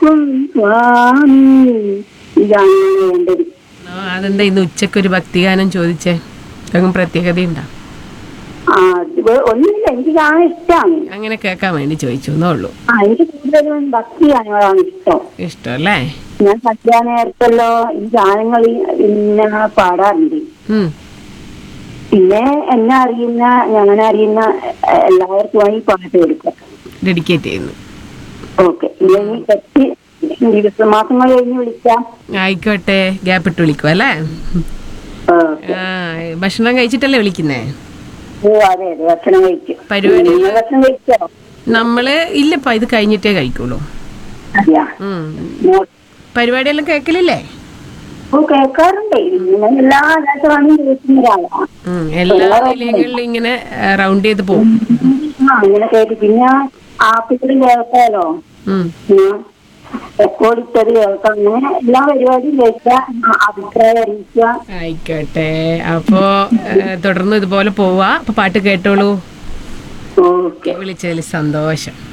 കാക്കും സ്വാമി ഇതാണ് വേണ്ടത് ആ, അതെന്താ ഇന്ന് ഉച്ചക്ക് ഒരു ഭക്തിഗാനം ചോദിച്ചേ എന്തെങ്കിലും പ്രത്യേകതയുണ്ടോ ആ ഇത് ഒന്നുമില്ല എനിക്ക് കാണാൻ ഇഷ്ടമാണ് അങ്ങനെ കേൾക്കാൻ വേണ്ടി ചോദിച്ചു എന്നേ ഉള്ളൂ ആ എനിക്ക് കൂടുതലും ഭക്തി ഗാനങ്ങളാണ് ഇഷ്ടം ഇഷ്ടമല്ലേ ഞാൻ സദ്യ നേരത്തല്ലോ ഈ ഗാനങ്ങൾ പിന്നെ പാടാറുണ്ട് ഉം. പിന്നെ എന്നെ അറിയുന്ന ഞങ്ങനെ അറിയുന്ന എ- എല്ലാവർക്കുമായി പാട്ട് കൊടുക്കാം ഡെഡിക്കേറ്റ് ചെയ്യുന്നു ഓക്കെ ഇല്ലെങ്കിൽ തെറ്റി ദിവസം മാസങ്ങൾ കഴിഞ്ഞ് വിളിക്കാം ആയിക്കോട്ടെ ഗ്യാപ്പ് ഇട്ട് വിളിക്കും അല്ലേ ഓക്കെ ആ ഭക്ഷണം കഴിച്ചിട്ടല്ലേ വിളിക്കുന്നേ ഓ അതെ അതെ ഭക്ഷണം കഴിച്ചു പരിപാടി നിങ്ങൾ ഭക്ഷണം കഴിച്ചോ നമ്മള് ഇല്ലപ്പാ ഇത് കഴിഞ്ഞിട്ടേ കഴിക്കുള്ളൂ അതെയാ ഉം. മോ- പരിപാടിയെല്ലാം കേൾക്കലില്ലേ ഓ കേൾക്കാറുണ്ട് ഇങ്ങനെ എല്ലാ ആകാശവാണിയും കേൾക്കുന്ന ഒരാളാ ഉം. എല്ലാ നിലയങ്ങളിലും ഇങ്ങനെ റൗണ്ട് ചെയ്ത് പോകും ആ അങ്ങനെ കേട്ടു പിന്നെ ആപ്പിൾ കേൾക്കാലോ ഉം. റെക്കോർഡ് ഇട്ടത് കേൾക്കാം അങ്ങനെ എല്ലാ പരിപാടിയും കേൾക്കാം ആ, അഭിപ്രായം അറിയിക്കുക ആയിക്കോട്ടെ അപ്പോ ഏ, തുടർന്ന് ഇതുപോലെ പോവാ അപ്പൊ പാട്ട് കേട്ടോളൂ ഓക്കെ വിളിച്ചതിൽ സന്തോഷം